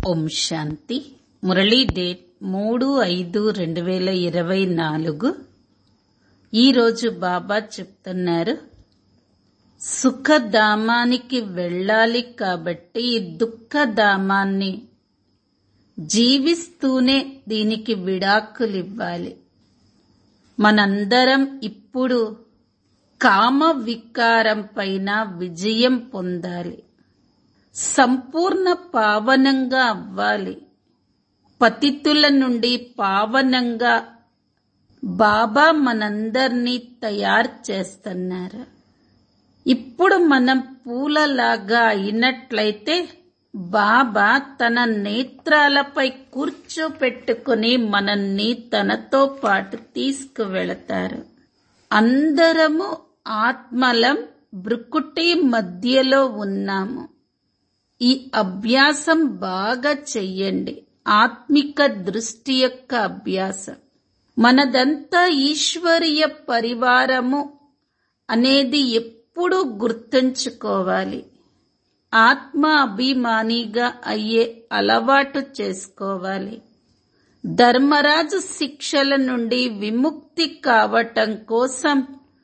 ఓం శాంతి Murali date మూడు ఐదు రెండు వేల ఇరవై నాలుగు ఈరోజు బాబా చెప్తున్నారు సుఖధామానికి వెళ్ళాలి కాబట్టి ఈ దుఃఖధామాన్ని జీవిస్తూనే దీనికి విడాకులివ్వాలి మనందరం ఇప్పుడు కామ వికారం పైన విజయం పొందాలి సంపూర్ణ పావనంగా అవ్వాలి పతితుల నుండి పావనంగా బాబా మనందర్నీ తయారు చేస్తున్నారు ఇప్పుడు మనం పూలలాగా అయినట్లయితే బాబా తన నేత్రాలపై కూర్చోపెట్టుకుని మనల్ని తనతో పాటు తీసుకువెళతారు అందరము ఆత్మలం బ్రుకుటి మధ్యలో ఉన్నాము ఈ అభ్యాసం బాగా చెయ్యండి ఆత్మిక దృష్టి యొక్క అభ్యాసం మనదంతా ఈశ్వరీయ పరివారము అనేది ఎప్పుడూ గుర్తుంచుకోవాలి ఆత్మ అభిమానిగా అయ్యే అలవాటు చేసుకోవాలి ధర్మరాజు శిక్షల నుండి విముక్తి కావటం కోసం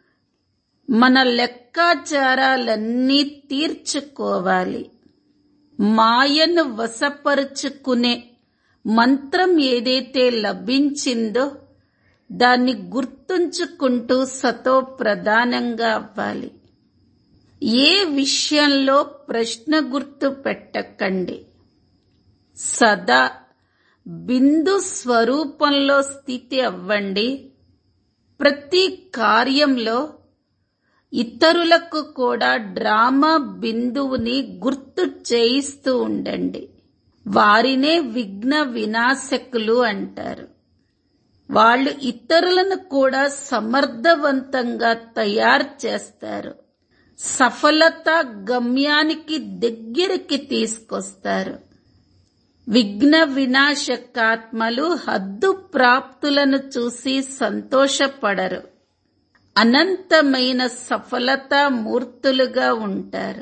మన లెక్కాచారాలన్నీ తీర్చుకోవాలి మాయను వశపరుచుకునే మంత్రం ఏదైతే లభించిందో దాన్ని గుర్తుంచుకుంటూ సతో ప్రధానంగా అవ్వాలి ఏ విషయంలో ప్రశ్న గుర్తు పెట్టకండి సదా బిందు స్వరూపంలో స్థితి అవ్వండి ప్రతి కార్యంలో ఇతరులకు కూడా డ్రామా బిందువుని గుర్తు చేయిస్తూ ఉండండి వారినే విఘ్న వినాశకులు అంటారు వాళ్ళు ఇతరులను కూడా సమర్థవంతంగా తయారు చేస్తారు సఫలత గమ్యానికి దగ్గరికి తీసుకొస్తారు విఘ్న వినాశకాత్మలు హద్దు ప్రాప్తులను చూసి సంతోషపడరు అనంతమైన సఫలతా మూర్తులుగా ఉంటారు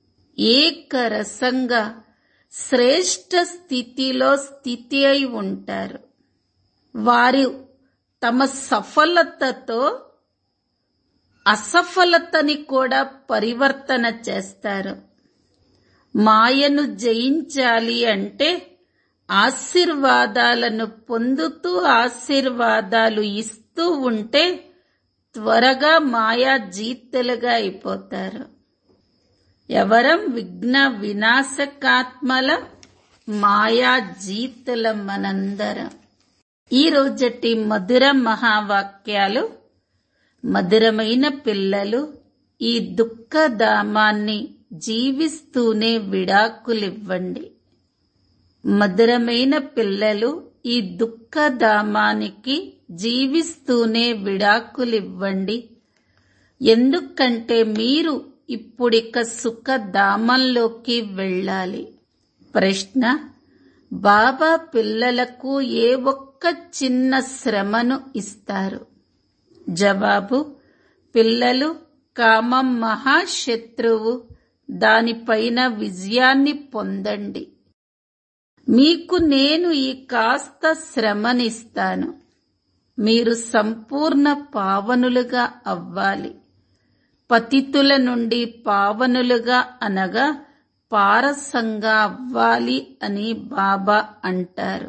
ఏకరసంగా శ్రేష్ట స్థితిలో స్థితి అయి ఉంటారు వారు తమ సఫలతతో అసఫలతని కూడా పరివర్తన చేస్తారు మాయను జయించాలి అంటే ఆశీర్వాదాలను పొందుతూ ఆశీర్వాదాలు ఇస్తూ ఉంటే త్వరగా మాయా జీతలుగా అయిపోతారు ఎవరం విఘ్న వినాశకాత్మల మాయా జీతుల మనందరం ఈ రోజటి మధుర మహావాక్యాలు మధురమైన పిల్లలు ఈ దుఃఖధామాన్ని జీవిస్తూనే విడాకులివ్వండి మధురమైన పిల్లలు ఈ దుఃఖధామానికి జీవిస్తూనే విడాకులివ్వండి ఎందుకంటే మీరు ఇప్పుడిక సుఖధామంలోకి వెళ్ళాలి ప్రశ్న బాబా పిల్లలకు ఏ ఒక్క చిన్న శ్రమను ఇస్తారు జవాబు పిల్లలు కామం మహాశత్రువు దానిపైన విజయాన్ని పొందండి మీకు నేను ఈ కాస్త శ్రమనిస్తాను మీరు సంపూర్ణ పావనులుగా అవ్వాలి పతితుల నుండి పావనులుగా అనగా పారసంగా అవ్వాలి అని బాబా అంటారు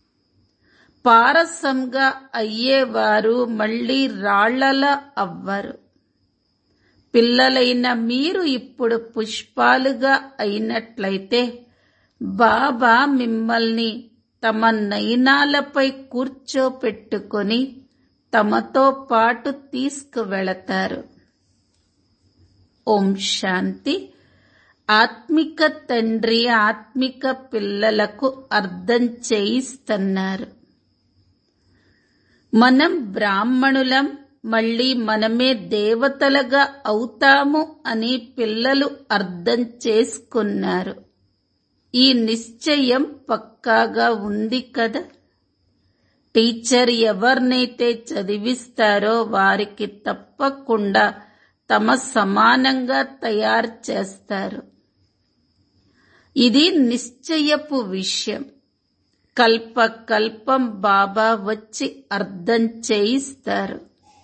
పారసంగా అయ్యేవారు మళ్ళీ రాళ్లలా అవ్వరు పిల్లలైన మీరు ఇప్పుడు పుష్పాలుగా అయినట్లయితే బాబా మిమ్మల్ని తమ నయనాలపై కూర్చోపెట్టుకొని తమతో పాటు తీసుకువెళతారు ఓం శాంతి ఆత్మిక తండ్రి ఆత్మిక పిల్లలకు అర్థం చేయిస్తున్నారు మనం బ్రాహ్మణులం మళ్ళీ మనమే దేవతలుగా అవుతాము అని పిల్లలు అర్థం చేసుకున్నారు ఈ నిశ్చయం పక్కాగా ఉంది కదా టీచర్ ఎవరినైతే చదివిస్తారో వారికి తప్పకుండా తమ సమానంగా తయారు చేస్తారు ఇది నిశ్చయపు విషయం కల్ప కల్పం బాబా వచ్చి అర్థం చేయిస్తారు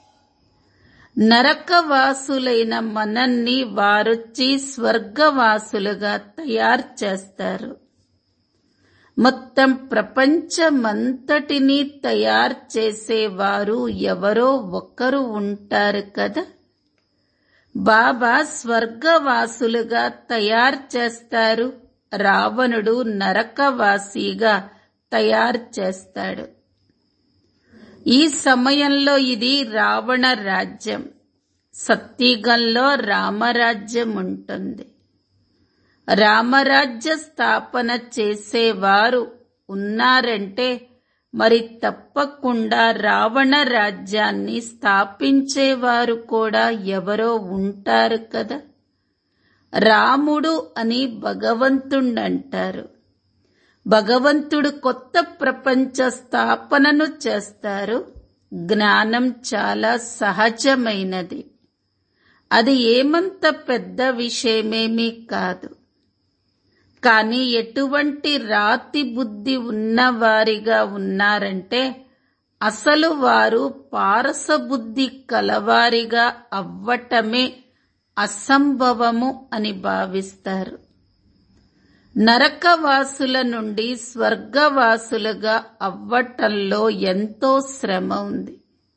నరకవాసులైన మనల్ని వారొచ్చి స్వర్గవాసులుగా తయారు చేస్తారు మొత్తం ప్రపంచమంతటినీ తయారు చేసేవారు ఎవరో ఒక్కరు ఉంటారు కదా బాబా స్వర్గవాసులుగా తయారు చేస్తారు రావణుడు నరకవాసిగా తయారు చేస్తాడు ఈ సమయంలో ఇది రావణ రాజ్యం సత్యగంలో రామరాజ్యం ఉంటుంది రామరాజ్య స్థాపన చేసేవారు ఉన్నారంటే మరి తప్పకుండా రావణ రాజ్యాన్ని స్థాపించేవారు కూడా ఎవరో ఉంటారు కదా రాముడు అని భగవంతుడంటారు భగవంతుడు కొత్త ప్రపంచ స్థాపనను చేస్తారు జ్ఞానం చాలా సహజమైనది అది ఏమంత పెద్ద విషయమేమీ కాదు కానీ ఎటువంటి రాతి బుద్ధి ఉన్నవారిగా ఉన్నారంటే అసలు వారు పారసబుద్ధి కలవారిగా అవ్వటమే అసంభవము అని భావిస్తారు నరకవాసుల నుండి స్వర్గవాసులుగా అవ్వటంలో ఎంతో శ్రమ ఉంది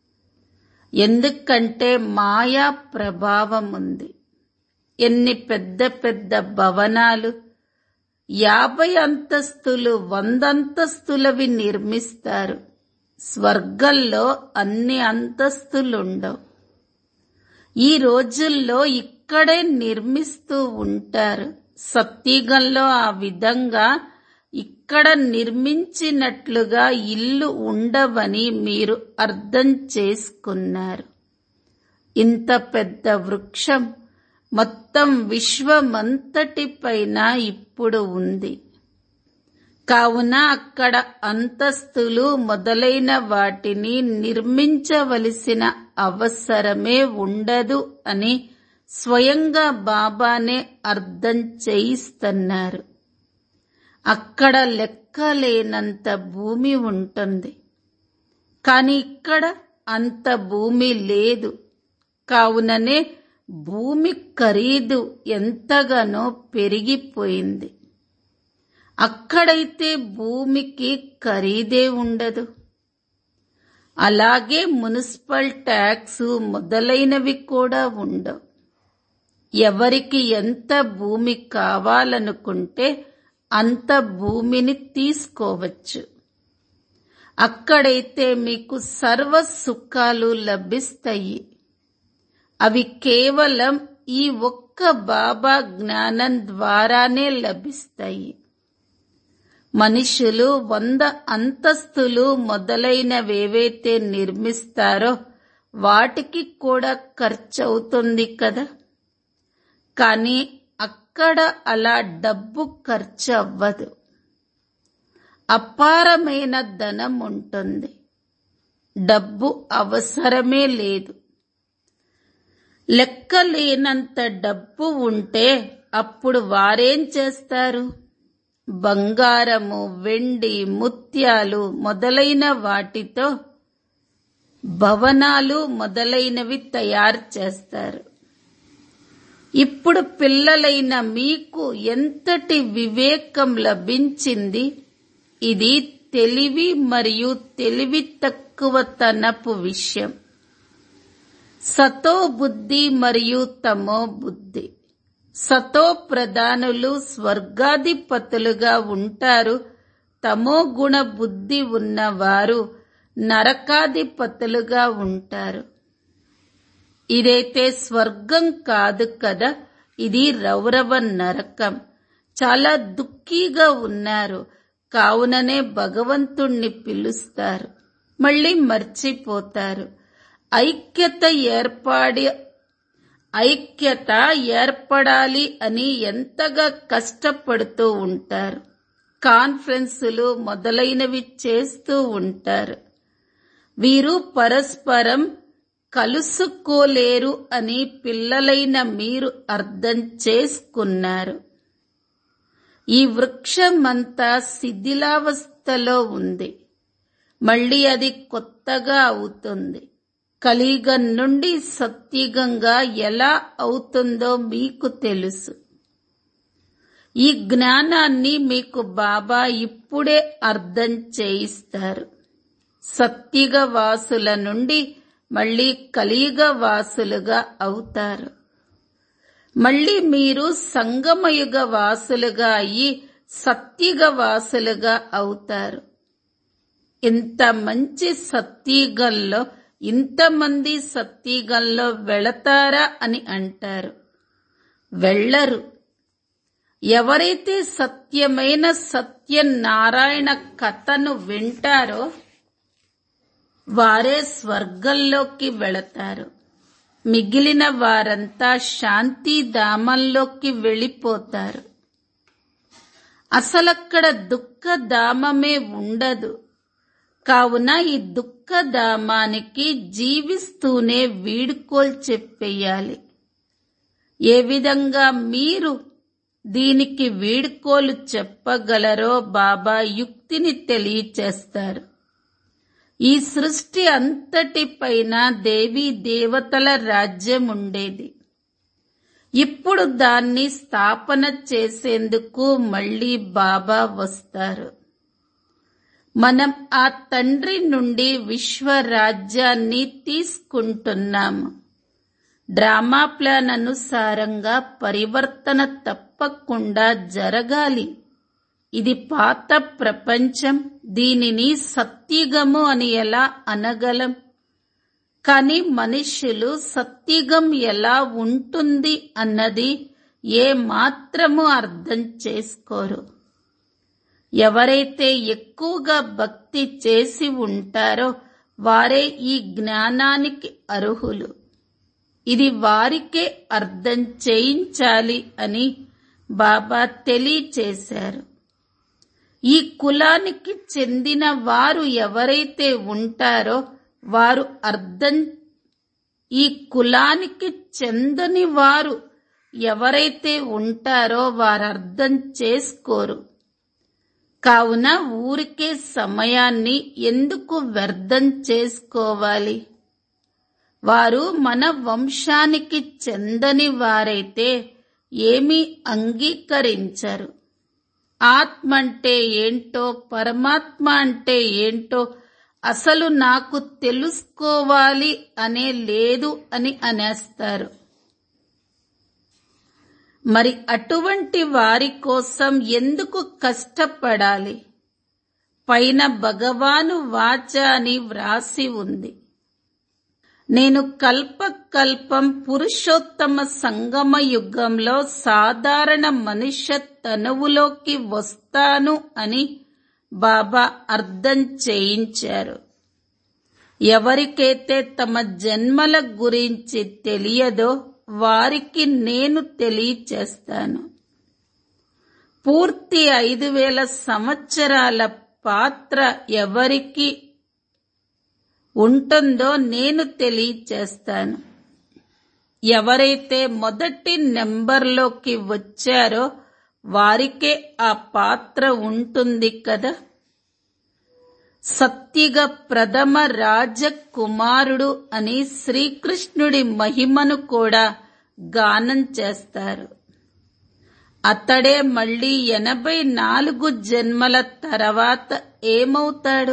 ఎందుకంటే మాయా ప్రభావం ఉంది ఎన్ని పెద్ద పెద్ద భవనాలు యాభై అంతస్తులు వందంతస్తులవి నిర్మిస్తారు స్వర్గంలో అన్ని అంతస్తులుండవు ఈ రోజుల్లో ఇక్కడే నిర్మిస్తూ ఉంటారు సత్యగంలో ఆ విధంగా ఇక్కడ నిర్మించినట్లుగా ఇల్లు ఉండవని మీరు అర్థం చేసుకున్నారు ఇంత పెద్ద వృక్షం మొత్తం విశ్వమంతటి పైన ఇప్పుడు ఉంది కావున అక్కడ అంతస్తులు మొదలైన వాటిని నిర్మించవలసిన అవసరమే ఉండదు అని స్వయంగా బాబానే అర్థం చేయిస్తున్నారు అక్కడ లెక్కలేనంత భూమి ఉంటుంది కాని ఇక్కడ అంత భూమి లేదు కావుననే భూమి ఖరీదు ఎంతగానో పెరిగిపోయింది అక్కడైతే భూమికి ఖరీదే ఉండదు అలాగే మున్సిపల్ ట్యాక్స్ మొదలైనవి కూడా ఉండవు ఎవరికి ఎంత భూమి కావాలనుకుంటే అంత భూమిని తీసుకోవచ్చు అక్కడైతే మీకు సర్వ సుఖాలు లభిస్తాయి అవి కేవలం ఈ ఒక్క బాబా జ్ఞానం ద్వారానే లభిస్తాయి మనుషులు వంద అంతస్తులు మొదలైనవేవైతే నిర్మిస్తారో వాటికి కూడా ఖర్చు అవుతుంది కదా కానీ అక్కడ అలా డబ్బు ఖర్చు అవ్వదు అపారమైన ధనం ఉంటుంది డబ్బు అవసరమే లేదు లెక్కలేనంత డబ్బు ఉంటే అప్పుడు వారేం చేస్తారు బంగారము వెండి ముత్యాలు మొదలైన వాటితో భవనాలు మొదలైనవి తయారు చేస్తారు ఇప్పుడు పిల్లలైన మీకు ఎంతటి వివేకం లభించింది ఇది తెలివి మరియు తెలివి తక్కువ తనపు విషయం సతో బుద్ధి మరియు తమో బుద్ధి సతో ప్రధానులు స్వర్గాధిపతులుగా ఉంటారు తమో గుణ బుద్ధి ఉన్నవారు నరకాధిపతులుగా ఉంటారు ఇదైతే స్వర్గం కాదు కదా ఇది రౌరవ నరకం చాలా దుఃఖీగా ఉన్నారు కావుననే భగవంతుణ్ణి పిలుస్తారు మళ్ళీ మర్చిపోతారు ఐక్యత ఏర్పాడి ఐక్యత ఏర్పడాలి అని ఎంతగా కష్టపడుతూ ఉంటారు కాన్ఫరెన్సులు మొదలైనవి చేస్తూ ఉంటారు వీరు పరస్పరం కలుసుకోలేరు అని పిల్లలైన మీరు అర్థం చేసుకున్నారు ఈ వృక్షమంతా శిథిలావస్థలో ఉంది మళ్ళీ అది కొత్తగా అవుతుంది కలియుగం నుండి సత్యుగంగా ఎలా అవుతుందో మీకు తెలుసు ఈ జ్ఞానాన్ని మీకు బాబా ఇప్పుడే అర్థం చేయిస్తారు సత్యుగ వాసుల నుండి మళ్ళీ కలియుగ వాసులుగా అవుతారు మళ్ళీ మీరు సంగమయుగ వాసులుగా అయ్యి సత్యుగ వాసులుగా అవుతారు ఇంత మంచి సత్యుగంలో ఇంతమంది సత్యుగంలో వెళతారా అని అంటారు వెళ్ళరు ఎవరైతే సత్యమైన సత్యనారాయణ కథను వింటారో వారే స్వర్గంలోకి వెళతారు మిగిలిన వారంతా శాంతిధామంలోకి వెళ్ళిపోతారు అసలక్కడ దుఃఖధామమే ఉండదు కావున ఈ దుఃఖధామానికి జీవిస్తూనే వీడుకోలు చెప్పేయాలి ఏ విధంగా మీరు దీనికి వీడుకోలు చెప్పగలరో బాబా యుక్తిని తెలియచేస్తారు ఈ సృష్టి అంతటిపైన దేవీ దేవతల రాజ్యం ఉండేది ఇప్పుడు దాన్ని స్థాపన చేసేందుకు మళ్ళీ బాబా వస్తారు మనం ఆ తండ్రి నుండి విశ్వరాజ్యాన్ని తీసుకుంటున్నాము డ్రామా ప్లాన్ అనుసారంగా పరివర్తన తప్పకుండా జరగాలి ఇది పాత ప్రపంచం దీనిని సత్యుగము అని ఎలా అనగలం కానీ మనుష్యులు సత్యుగం ఎలా ఉంటుంది అన్నది ఏ మాత్రము అర్థం చేసుకోరు ఎవరైతే ఎక్కువగా భక్తి చేసి ఉంటారో వారే ఈ జ్ఞానానికి అర్హులు ఇది వారికే అర్థం చేయించాలి అని బాబా తెలియచేశారు ఈ కులానికి చెందిన వారు ఎవరైతే ఉంటారో వారు అర్థం ఈ కులానికి చెందని వారు ఎవరైతే ఉంటారో వారు అర్థం చేసుకోరు కావున ఊరికే సమయాన్ని ఎందుకు వ్యర్థం చేసుకోవాలి వారు మన వంశానికి చెందని వారైతే ఏమీ అంగీకరించరు ఆత్మ అంటే ఏంటో పరమాత్మ అంటే ఏంటో అసలు నాకు తెలుసుకోవాలి అనే లేదు అని అనేస్తారు మరి అటువంటి వారి కోసం ఎందుకు కష్టపడాలి పైన భగవాను వాచ అని వ్రాసి ఉంది నేను కల్ప కల్పం పురుషోత్తమ సంగమ యుగంలో సాధారణ మనుష్య తనువులోకి వస్తాను అని బాబా అర్థం చేయించారు ఎవరికైతే తమ జన్మల గురించి తెలియదో వారికి నేను తెలియచేస్తాను పూర్తి ఐదు వేల సంవత్సరాల పాత్ర ఎవరికి ఉంటుందో నేను తెలియచేస్తాను ఎవరైతే మొదటి నెంబర్లోకి వచ్చారో వారికే ఆ పాత్ర ఉంటుంది కదా సత్తిగ ప్రథమ రాజకుమారుడు అని శ్రీకృష్ణుడి మహిమను కూడా గానం చేస్తారు అతడే మళ్ళీ ఎనభై నాలుగు జన్మల తర్వాత ఏమవుతాడు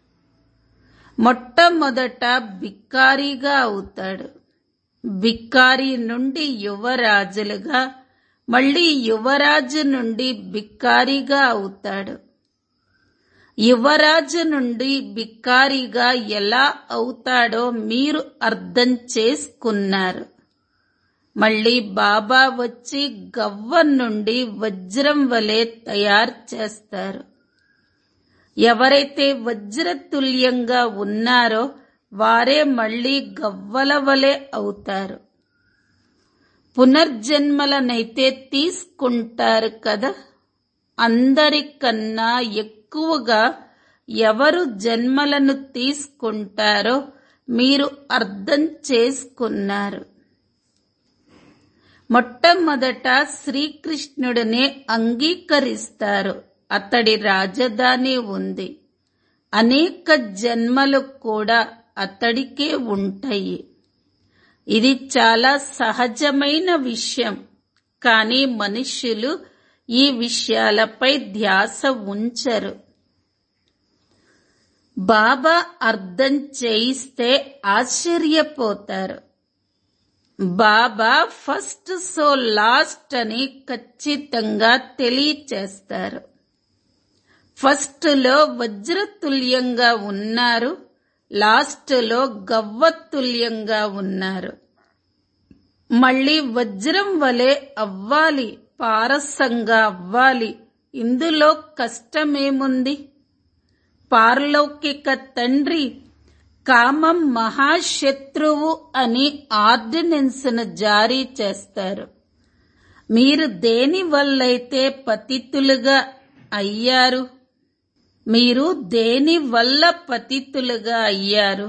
మొట్టమొదట బిక్కారిగా అవుతాడు బిక్కారి నుండి యువరాజులుగా మళ్ళీ యువరాజు నుండి బిక్కారిగా అవుతాడు యువరాజు నుండి బిక్కారిగా ఎలా అవుతాడో మీరు అర్థం చేసుకున్నారు మళ్ళీ బాబా వచ్చి గవ్వ నుండి వజ్రం వలె తయారు చేస్తారు ఎవరైతే వజ్రతుల్యంగా ఉన్నారో వారే మళ్ళీ గవ్వల వలె అవుతారు పునర్జన్మలనైతే తీసుకుంటారు కదా అందరికన్నా ఎక్కువగా ఎవరు జన్మలను తీసుకుంటారో మీరు అర్థం చేసుకున్నారు మొట్టమొదట శ్రీకృష్ణుడిని అంగీకరిస్తారు అతడి రాజధాని ఉంది అనేక జన్మలు కూడా అతడికే ఉంటాయి ఇది చాలా సహజమైన విషయం కానీ మనుష్యులు ఈ విషయాలపై ధ్యాస ఉంచరు బాబా అర్థం చేయిస్తే ఆశ్చర్యపోతారు బాబా ఫస్ట్ సో లాస్ట్ అని ఖచ్చితంగా తెలియచేస్తారు ఫస్ట్లో వజ్రతుల్యంగా ఉన్నారు లాస్ట్లో గవ్వతుల్యంగా ఉన్నారు మళ్ళీ వజ్రం వలె అవ్వాలి పారసంగా అవ్వాలి ఇందులో కష్టమేముంది పారలౌకిక తండ్రి కామం మహాశత్రువు అని ఆర్డినెన్స్ను జారీ చేస్తారు మీరు దేని వల్లైతే పతితులుగా అయ్యారు మీరు దేని వల్ల పతితులుగా అయ్యారు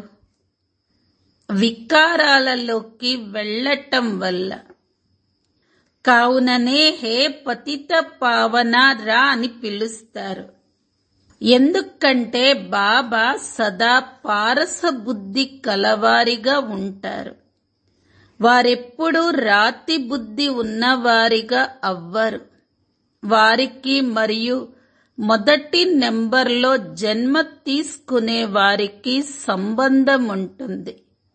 వికారాలలోకి వెళ్ళటం వల్ల కావుననే హే పతిత పావన రా అని పిలుస్తారు ఎందుకంటే బాబా సదా పారస బుద్ధి కలవారిగా ఉంటారు వారెప్పుడూ రాతి బుద్ధి ఉన్నవారిగా అవ్వరు వారికి మరియు మొదటి నెంబర్లో జన్మ తీసుకునే వారికి సంబంధం ఉంటుంది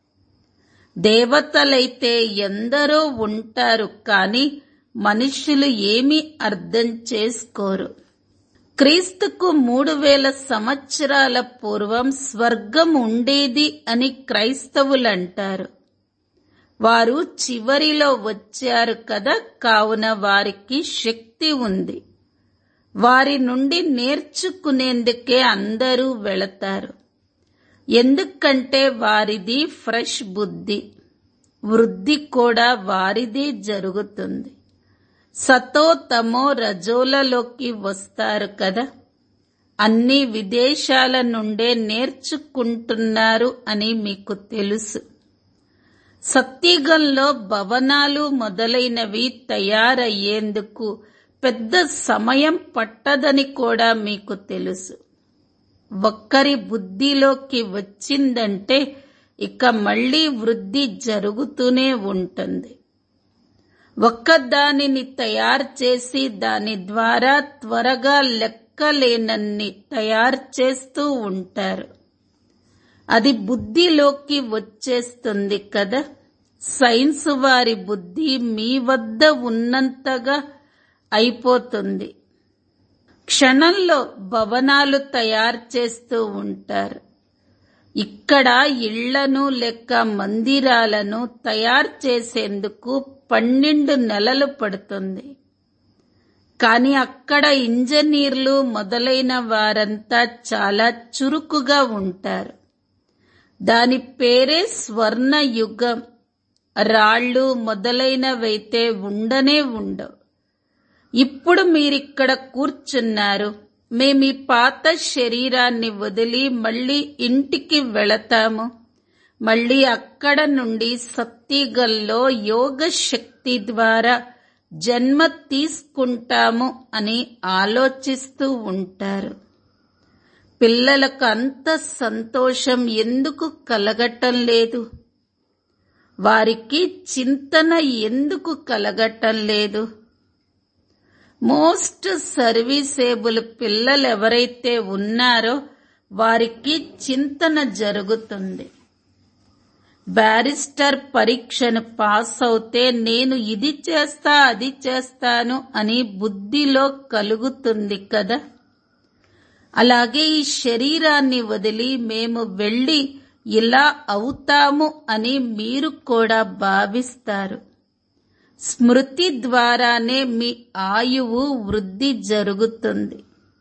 దేవతలైతే ఎందరో ఉంటారు కానీ మనుషులు ఏమీ అర్థం చేసుకోరు క్రీస్తుకు మూడు వేల సంవత్సరాల పూర్వం స్వర్గం ఉండేది అని క్రైస్తవులంటారు వారు చివరిలో వచ్చారు కదా కావున వారికి శక్తి ఉంది వారి నుండి నేర్చుకునేందుకే అందరూ వెళతారు ఎందుకంటే వారిది ఫ్రెష్ బుద్ధి వృద్ధి కూడా వారిదే జరుగుతుంది సతో తమో రజోలలోకి వస్తారు కదా అన్ని విదేశాల నుండే నేర్చుకుంటున్నారు అని మీకు తెలుసు సత్యగంలో భవనాలు మొదలైనవి తయారయ్యేందుకు పెద్ద సమయం పట్టదని కూడా మీకు తెలుసు ఒక్కరి బుద్ధిలోకి వచ్చిందంటే ఇక మళ్ళీ వృద్ధి జరుగుతూనే ఉంటుంది ఒక్కదానిని తయారు చేసి దాని ద్వారా త్వరగా లెక్కలేనన్ని తయారు చేస్తూ ఉంటారు అది బుద్ధిలోకి వచ్చేస్తుంది కదా సైన్స్ వారి బుద్ధి మీ వద్ద ఉన్నంతగా అయిపోతుంది క్షణంలో భవనాలు తయారు చేస్తూ ఉంటారు ఇక్కడ ఇళ్లను లేక మందిరాలను తయారు చేసేందుకు పన్నెండు నెలలు పడుతుంది కానీ అక్కడ ఇంజనీర్లు మొదలైన వారంతా చాలా చురుకుగా ఉంటారు దాని పేరే స్వర్ణ యుగం రాళ్ళు మొదలైనవైతే ఉండనే ఉండవు ఇప్పుడు మీరిక్కడ కూర్చున్నారు మేమీ పాత శరీరాన్ని వదిలి మళ్ళీ ఇంటికి వెళతాము మళ్ళీ అక్కడ నుండి సత్తిగల్లో యోగ శక్తి ద్వారా జన్మ తీసుకుంటాము అని ఆలోచిస్తూ ఉంటారు పిల్లలకు అంత సంతోషం ఎందుకు కలగటం లేదు వారికి చింతన ఎందుకు కలగటం లేదు మోస్ట్ సర్వీసేబుల్ పిల్లలు ఎవరైతే ఉన్నారో వారికి చింతన జరుగుతుంది బ్యారిస్టర్ పరీక్షను పాస్ అవుతే నేను ఇది చేస్తా అది చేస్తాను అని బుద్ధిలో కలుగుతుంది కదా అలాగే ఈ శరీరాన్ని వదిలి మేము వెళ్ళి ఇలా అవుతాము అని మీరు కూడా భావిస్తారు స్మృతి ద్వారానే మీ ఆయువు వృద్ధి జరుగుతుంది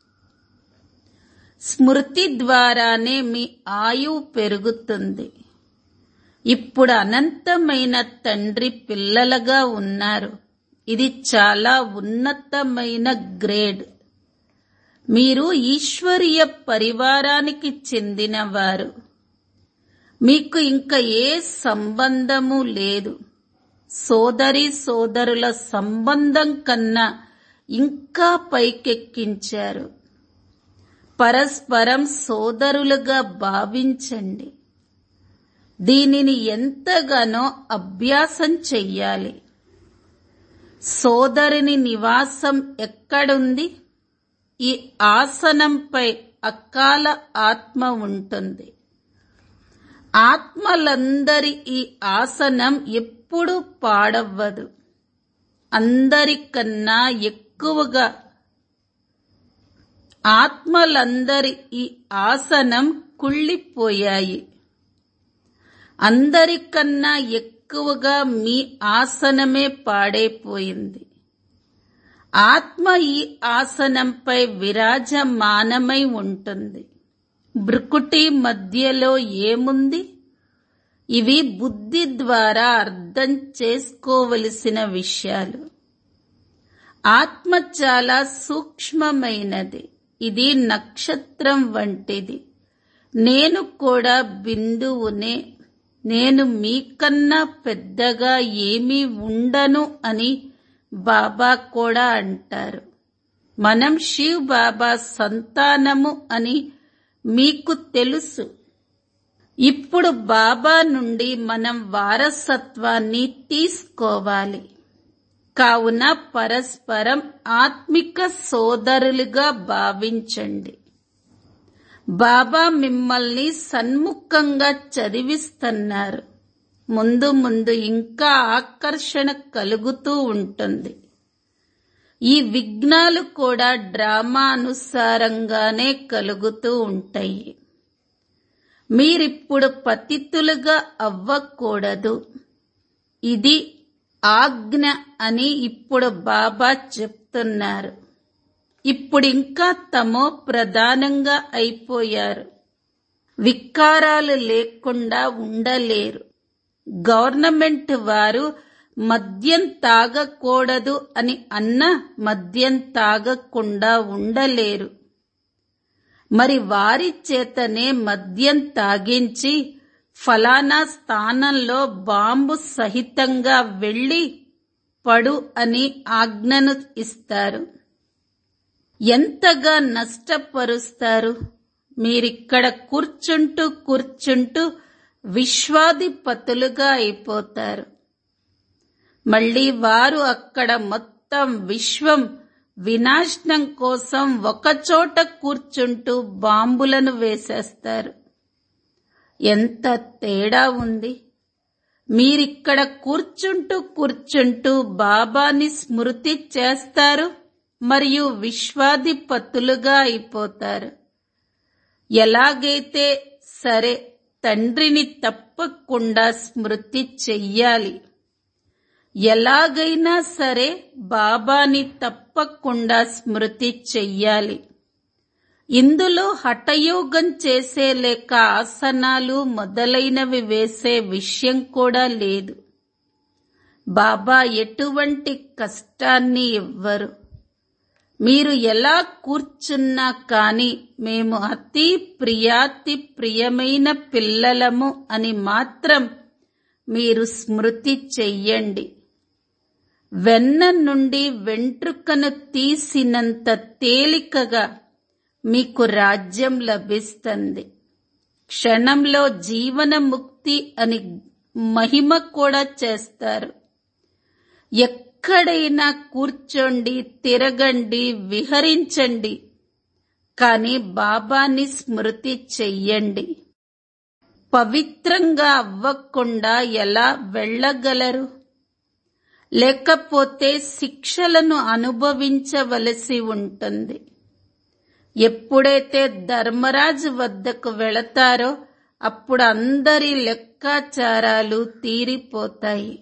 స్మృతి ద్వారానే మీ ఆయువు పెరుగుతుంది ఇప్పుడు అనంతమైన తండ్రి పిల్లలుగా ఉన్నారు ఇది చాలా ఉన్నతమైన గ్రేడ్ మీరు ఈశ్వరీయ పరివారానికి చెందినవారు మీకు ఇంకా ఏ సంబంధము లేదు సోదరి సోదరుల సంబంధం కన్నా ఇంకా పైకెక్కించారు పరస్పరం సోదరులుగా భావించండి దీనిని ఎంతగానో అభ్యాసం చెయ్యాలి సోదరుని నివాసం ఎక్కడుంది ఈ ఆసనంపై అకాల ఆత్మ ఉంటుంది ఆత్మలందరి ఈ ఆసనం ఎప్పుడు పాడవ్వదు అందరికన్నా ఎక్కువగా ఆత్మలందరి ఈ ఆసనం కుళ్ళిపోయాయి అందరికన్నా ఎక్కువగా మీ ఆసనమే పాడైపోయింది ఆత్మ ఈ ఆసనంపై విరాజమానమై ఉంటుంది భృకుటి మధ్యలో ఏముంది ఇవి బుద్ధి ద్వారా అర్థం చేసుకోవలసిన విషయాలు ఆత్మ చాలా సూక్ష్మమైనది ఇది నక్షత్రం వంటిది నేను కూడా బిందువునే నేను మీకన్నా పెద్దగా ఏమీ ఉండను అని బాబా కూడా అంటారు మనం శివ్ బాబా సంతానము అని మీకు తెలుసు ఇప్పుడు బాబా నుండి మనం వారసత్వాన్ని తీసుకోవాలి కావున పరస్పరం ఆత్మిక సోదరులుగా భావించండి బాబా మిమ్మల్ని సన్ముఖంగా చదివిస్తున్నారు ముందు ముందు ఇంకా ఆకర్షణ కలుగుతూ ఉంటుంది ఈ విఘ్నాలు కూడా డ్రామా అనుసారంగానే కలుగుతూ ఉంటాయి మీరిప్పుడు పతితులుగా అవ్వకూడదు ఇది ఆజ్ఞ అని ఇప్పుడు బాబా చెప్తున్నారు ఇప్పుడు ఇంకా తమో ప్రధానంగా అయిపోయారు వికారాలు లేకుండా ఉండలేరు గవర్నమెంట్ వారు మద్యం తాగకూడదు అని అన్న మద్యం తాగకుండా ఉండలేరు మరి వారి చేతనే మద్యం తాగించి ఫలానా స్థానంలో బాంబు సహితంగా వెళ్లి పడు అని ఆజ్ఞను ఇస్తారు ఎంతగా నష్టపరుస్తారు మీరిక్కడ కూర్చుంటూ కూర్చుంటూ విశ్వాధిపతులుగా అయిపోతారు మళ్ళీ వారు అక్కడ మొత్తం విశ్వం వినాశనం కోసం ఒకచోట కూర్చుంటూ బాంబులను వేసేస్తారు ఎంత తేడా ఉంది మీరిక్కడ కూర్చుంటూ కూర్చుంటూ బాబాని స్మృతి చేస్తారు మరియు విశ్వాధిపతులుగా అయిపోతారు ఎలాగైతే సరే తండ్రిని తప్పకుండా స్మృతి చెయ్యాలి ఎలాగైనా సరే బాబాని తప్పకుండా స్మృతి చెయ్యాలి ఇందులో హఠయోగం చేసే లేక ఆసనాలు మొదలైనవి వేసే విషయం కూడా లేదు బాబా ఎటువంటి కష్టాన్ని ఇవ్వరు మీరు ఎలా కూర్చున్నా కాని మేము అతి ప్రియాతి ప్రియమైన పిల్లలము అని మాత్రం మీరు స్మృతి చెయ్యండి వెన్న నుండి వెంట్రుకను తీసినంత తేలికగా మీకు రాజ్యం లభిస్తుంది క్షణంలో జీవన ముక్తి అని మహిమ కూడా చేస్తారు ఎక్కడైనా కూర్చోండి తిరగండి విహరించండి కానీ బాబాని స్మృతి చెయ్యండి పవిత్రంగా అవ్వకుండా ఎలా వెళ్ళగలరు లేకపోతే శిక్షలను అనుభవించవలసి ఉంటుంది ఎప్పుడైతే ధర్మరాజు వద్దకు వెళతారో అప్పుడు అందరి లెక్కాచారాలు తీరిపోతాయి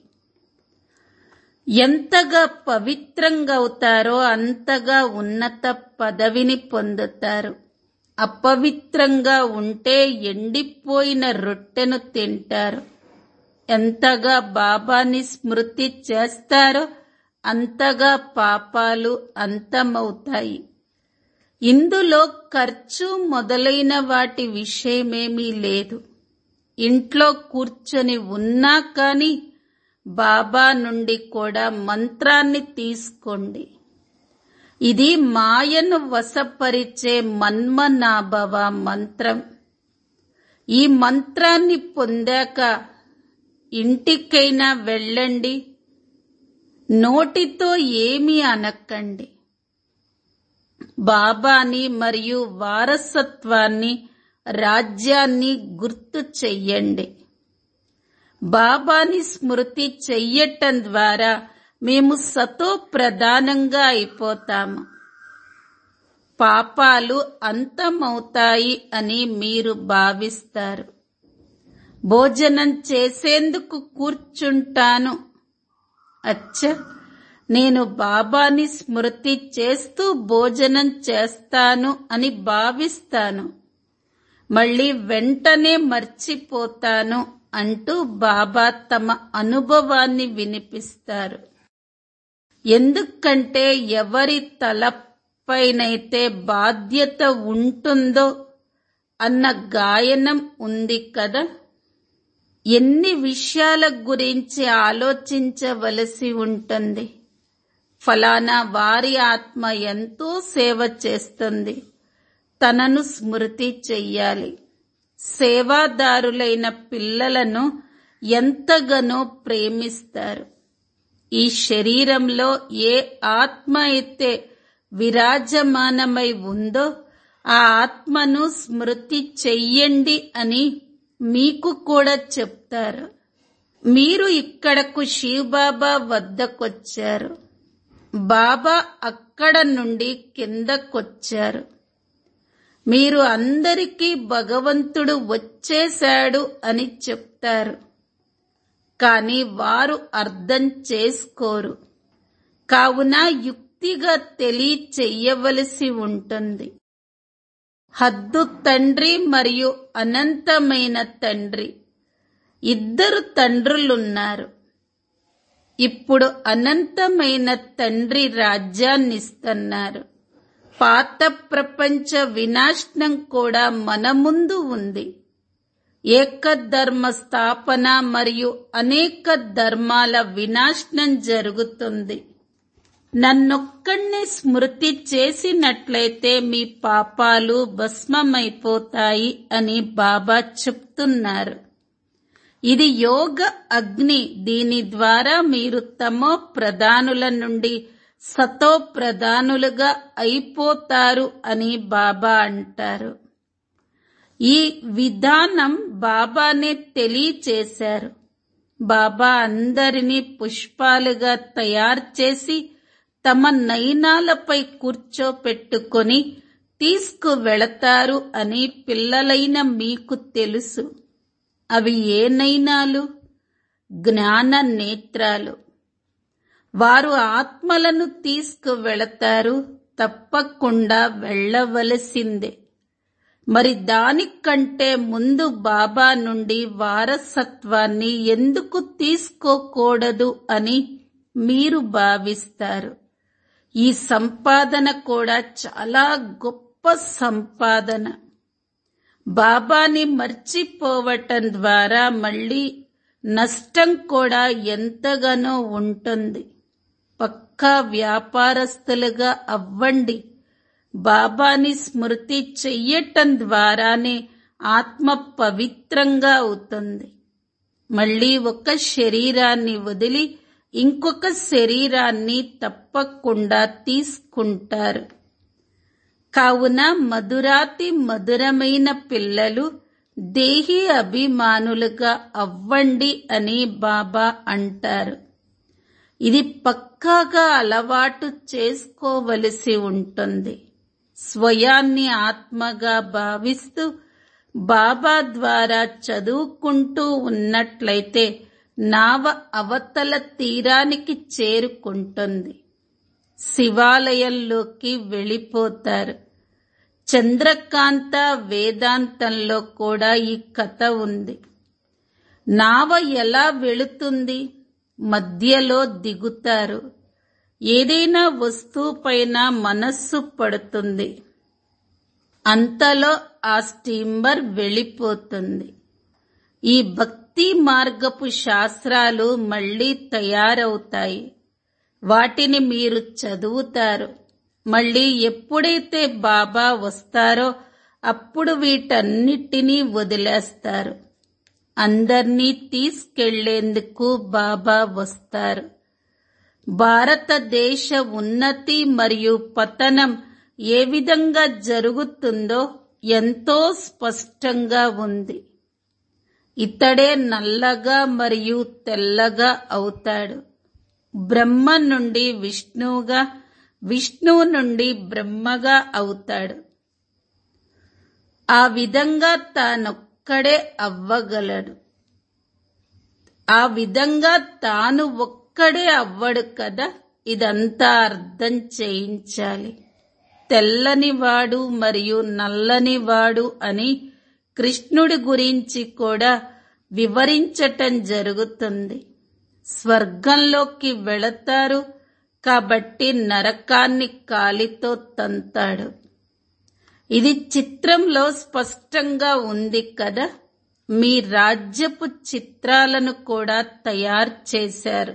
ఎంతగా పవిత్రంగా అవుతారో అంతగా ఉన్నత పదవిని పొందుతారు అపవిత్రంగా ఉంటే ఎండిపోయిన రొట్టెను తింటారు ఎంతగా బాబాని స్మృతి చేస్తారో అంతగా పాపాలు అంతమవుతాయి ఇందులో ఖర్చు మొదలైన వాటి విషయమేమీ లేదు ఇంట్లో కూర్చొని ఉన్నా కాని బాబా నుండి కూడా మంత్రాన్ని తీసుకోండి ఇది మాయను వశపరిచే మన్మనాభవ మంత్రం ఈ మంత్రాన్ని పొందాక ఇంటికైనా వెళ్ళండి నోటితో ఏమీ అనకండి బాబాని మరియు వారసత్వాన్ని రాజ్యాన్ని గుర్తు చెయ్యండి బాబాని స్మృతి చెయ్యటం ద్వారా మేము సతో ప్రధానంగా అయిపోతాము పాపాలు అంతమవుతాయి అని మీరు భావిస్తారు భోజనం చేసేందుకు కూర్చుంటాను అచ్చ నేను బాబాని స్మృతి చేస్తూ భోజనం చేస్తాను అని భావిస్తాను మళ్ళీ వెంటనే మర్చిపోతాను అంటూ బాబా తమ అనుభవాన్ని వినిపిస్తారు ఎందుకంటే ఎవరి తలపైనైతే బాధ్యత ఉంటుందో అన్న గాయనం ఉంది కదా ఎన్ని విషయాల గురించి ఆలోచించవలసి ఉంటుంది ఫలానా వారి ఆత్మ ఎంతో సేవ చేస్తుంది తనను స్మృతి చెయ్యాలి సేవాదారులైన పిల్లలను ఎంతగానో ప్రేమిస్తారు ఈ శరీరంలో ఏ ఆత్మ అయితే విరాజమానమై ఉందో ఆ ఆత్మను స్మృతి చెయ్యండి అని మీకు కూడా చెప్తారు మీరు ఇక్కడకు శివబాబా వద్దకొచ్చారు బాబా అక్కడ నుండి కిందకొచ్చారు మీరు అందరికీ భగవంతుడు వచ్చేశాడు అని చెప్తారు కానీ వారు అర్థం చేసుకోరు కావున యుక్తిగా తెలియచెయ్యవలసి ఉంటుంది హద్దు తండ్రి మరియు అనంతమైన తండ్రి ఇద్దరు తండ్రులున్నారు ఇప్పుడు అనంతమైన తండ్రి రాజ్యాన్నిస్తున్నారు పాత ప్రపంచ వినాశనం కూడా మన ముందు ఉంది ఏకధర్మ స్థాపన మరియు అనేక ధర్మాల వినాశనం జరుగుతుంది నన్నొక్కడిని స్మృతి చేసినట్లయితే మీ పాపాలు భస్మమైపోతాయి అని బాబా చెప్తున్నారు ఇది యోగ అగ్ని దీని ద్వారా మీరు తమో ప్రధానుల నుండి సతో ప్రధానులుగా అయిపోతారు అని బాబా అంటారు ఈ విధానం బాబానే తెలియచేశారు బాబా అందరినీ పుష్పాలుగా తయారు చేసి తమ నయనాలపై కూర్చోపెట్టుకొని తీసుకువెళతారు అని పిల్లలైన మీకు తెలుసు అవి ఏ నయనాలు జ్ఞాన నేత్రాలు వారు ఆత్మలను తీసుకువెళతారు తప్పకుండా వెళ్ళవలసిందే మరి దానికంటే ముందు బాబా నుండి వారసత్వాన్ని ఎందుకు తీసుకోకూడదు అని మీరు భావిస్తారు ఈ సంపాదన కూడా చాలా గొప్ప సంపాదన బాబాని మర్చిపోవటం ద్వారా మళ్ళీ నష్టం కూడా ఎంతగానో ఉంటుంది పక్కా వ్యాపారస్తులుగా అవ్వండి బాబాని స్మృతి చెయ్యటం ద్వారానే ఆత్మ పవిత్రంగా అవుతుంది మళ్ళీ ఒక శరీరాన్ని వదిలి ఇంకొక శరీరాన్ని తప్పకుండా తీసుకుంటారు కావున మధురాతి మధురమైన పిల్లలు దేహి అభిమానులుగా అవ్వండి అని బాబా అంటారు ఇది పక్కాగా అలవాటు చేసుకోవలసి ఉంటుంది స్వయాన్ని ఆత్మగా భావిస్తూ బాబా ద్వారా చదువుకుంటూ ఉన్నట్లయితే నావ అవతల తీరానికి చేరుకుంటుంది శివాలయంలోకి వెళ్ళిపోతారు చంద్రకాంత వేదాంతంలో కూడా ఈ కథ ఉంది నావ ఎలా వెళుతుంది మధ్యలో దిగుతారు ఏదైనా వస్తువుపైన మనస్సు పడుతుంది అంతలో ఆ స్టీమర్ వెళ్ళిపోతుంది ఈ భక్తి భక్తి మార్గపు శాస్త్రాలు మళ్ళీ తయారవుతాయి వాటిని మీరు చదువుతారు మళ్ళీ ఎప్పుడైతే బాబా వస్తారో అప్పుడు వీటన్నిటినీ వదిలేస్తారు అందర్నీ తీసుకెళ్లేందుకు బాబా వస్తారు భారతదేశ ఉన్నతి మరియు పతనం ఏ విధంగా జరుగుతుందో ఎంతో స్పష్టంగా ఉంది ఇతడే నల్లగా మరియు తెల్లగా అవుతాడు బ్రహ్మ నుండి విష్ణువుగా విష్ణువు నుండి బ్రహ్మగా అవుతాడు ఆ విధంగా తానొక్కడే అవ్వగలడు ఆ విధంగా తాను ఒక్కడే అవ్వడు కదా ఇదంతా అర్థం చేయించాలి తెల్లనివాడు మరియు నల్లనివాడు అని కృష్ణుడి గురించి కూడా వివరించటం జరుగుతుంది స్వర్గంలోకి వెళతారు కాబట్టి నరకాన్ని కాలితో తంతాడు ఇది చిత్రంలో స్పష్టంగా ఉంది కదా మీ రాజ్యపు చిత్రాలను కూడా తయారు చేశారు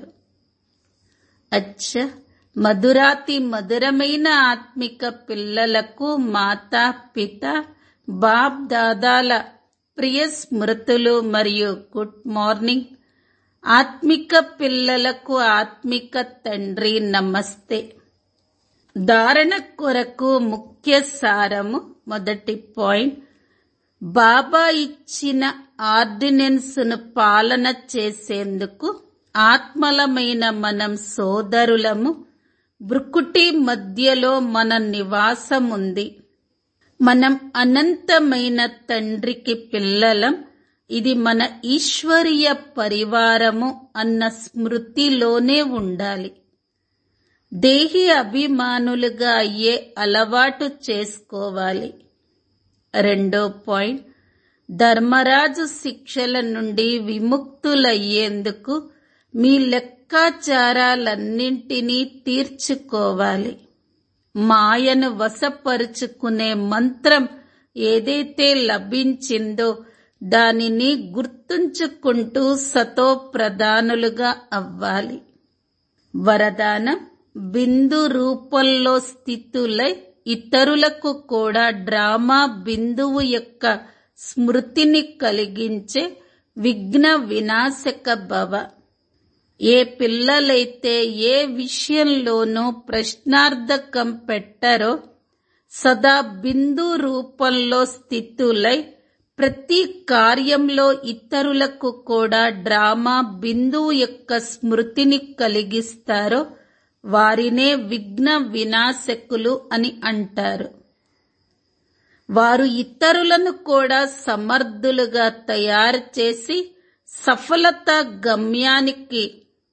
అచ్చ మధురాతి మధురమైన ఆత్మిక పిల్లలకు మాతా పిత బాప్ దాదాల ప్రియ స్మృతులు మరియు గుడ్ మార్నింగ్ ఆత్మిక పిల్లలకు ఆత్మిక తండ్రి నమస్తే ధారణ కొరకు ముఖ్య సారము మొదటి పాయింట్ బాబా ఇచ్చిన ఆర్డినెన్స్ను పాలన చేసేందుకు ఆత్మలమైన మనం సోదరులము బ్రుకుటి మధ్యలో మన నివాసం ఉంది మనం అనంతమైన తండ్రికి పిల్లలం ఇది మన ఈశ్వరీయ పరివారము అన్న స్మృతిలోనే ఉండాలి దేహి అభిమానులుగా అయ్యే అలవాటు చేసుకోవాలి రెండో పాయింట్ ధర్మరాజు శిక్షల నుండి విముక్తులయ్యేందుకు మీ లెక్కాచారాలన్నింటినీ తీర్చుకోవాలి మాయను వశపరుచుకునే మంత్రం ఏదైతే లభించిందో దానిని గుర్తుంచుకుంటూ సతో ప్రధానులుగా అవ్వాలి వరదానం బిందు రూపంలో స్థితులై ఇతరులకు కూడా డ్రామా బిందువు యొక్క స్మృతిని కలిగించే విఘ్న వినాశక భవ ఏ పిల్లలైతే ఏ విషయంలోనూ ప్రశ్నార్థకం పెట్టరో సదా బిందు రూపంలో స్థితులై ప్రతి కార్యంలో ఇతరులకు కూడా డ్రామా బిందువు యొక్క స్మృతిని కలిగిస్తారో వారినే విఘ్న వినాశకులు అని అంటారు వారు ఇతరులను కూడా సమర్థులుగా తయారు చేసి సఫలత గమ్యానికి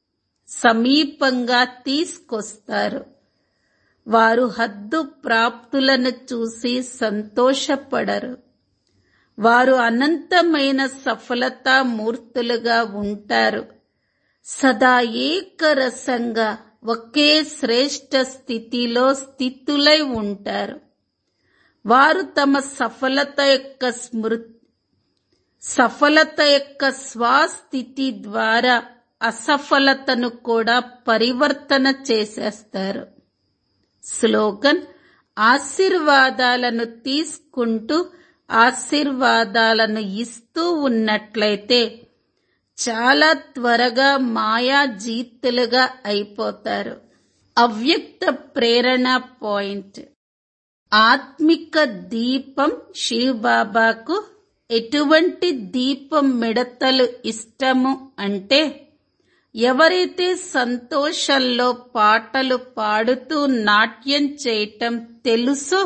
సమీపంగా తీసుకొస్తారు వారు హద్దు ప్రాప్తులను చూసి సంతోషపడరు వారు అనంతమైన సఫలతా మూర్తులుగా ఉంటారు సదా ఏకరసంగా ఒకే శ్రేష్ట స్థితిలో స్థితులై ఉంటారు వారు తమ సఫలత యొక్క స్మృతి సఫలత యొక్క స్వాస్థితి ద్వారా అసఫలతను కూడా పరివర్తన చేసేస్తారు స్లోగన్ ఆశీర్వాదాలను తీసుకుంటూ ఆశీర్వాదాలను ఇస్తూ ఉన్నట్లయితే చాలా త్వరగా మాయా జీతులుగా అయిపోతారు అవ్యక్త ప్రేరణ పాయింట్ ఆత్మిక దీపం శివబాబాకు ఎటువంటి దీపం మిడతలు ఇష్టము అంటే ఎవరైతే సంతోషంలో పాటలు పాడుతూ నాట్యం చేయటం తెలుసో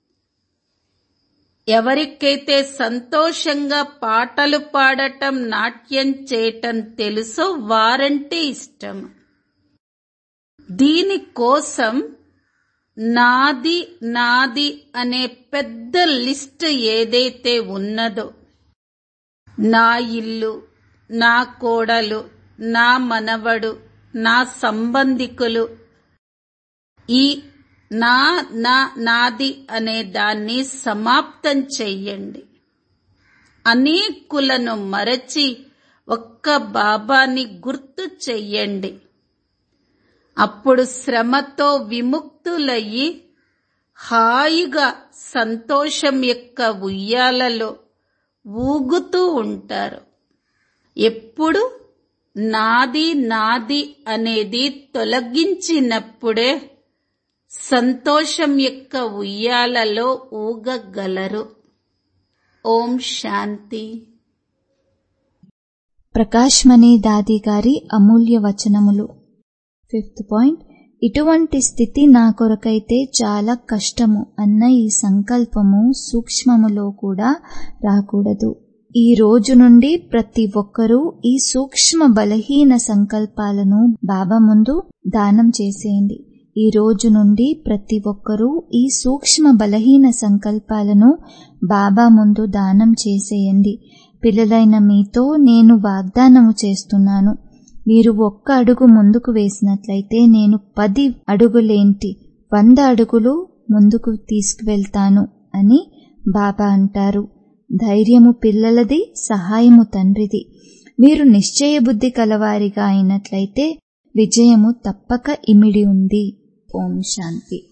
ఎవరికైతే సంతోషంగా పాటలు పాడటం నాట్యం చేయటం తెలుసో వారంటే ఇష్టం దీనికోసం నాది నాది అనే పెద్ద లిస్ట్ ఏదైతే ఉన్నదో నా ఇల్లు నా కోడలు నా మనవడు నా సంబంధికులు ఈ నా నా నాది అనే దాన్ని సమాప్తం చెయ్యండి అనేకులను మరచి ఒక్క బాబాని గుర్తు చెయ్యండి అప్పుడు శ్రమతో విముక్తులయ్యి హాయిగా సంతోషం యొక్క ఉయ్యాలలో ఊగుతూ ఉంటారు ఎప్పుడు నాది నాది అనేది తొలగించినప్పుడే సంతోషం యొక్క ఉయ్యాలలో ఊగగలరు ఓం శాంతి ప్రకాష్ మణి దాది గారి అమూల్య వచనములు ఫిఫ్త్ పాయింట్ ఇటువంటి స్థితి నా కొరకైతే చాలా కష్టము అన్న ఈ సంకల్పము సూక్ష్మములో కూడా రాకూడదు ఈ రోజు నుండి ప్రతి ఒక్కరూ ఈ సూక్ష్మ బలహీన సంకల్పాలను బాబా ముందు దానం చేసేయండి ఈ రోజు నుండి ప్రతి ఒక్కరూ ఈ సూక్ష్మ బలహీన సంకల్పాలను బాబా ముందు దానం చేసేయండి పిల్లలైన మీతో నేను వాగ్దానము చేస్తున్నాను మీరు ఒక్క అడుగు ముందుకు వేసినట్లయితే నేను పది అడుగులేంటి వంద అడుగులు ముందుకు తీసుకువెళ్తాను అని బాబా అంటారు ధైర్యము పిల్లలది సహాయము తండ్రిది మీరు నిశ్చయ బుద్ధి కలవారిగా అయినట్లయితే విజయము తప్పక ఇమిడి ఉంది ఓం శాంతి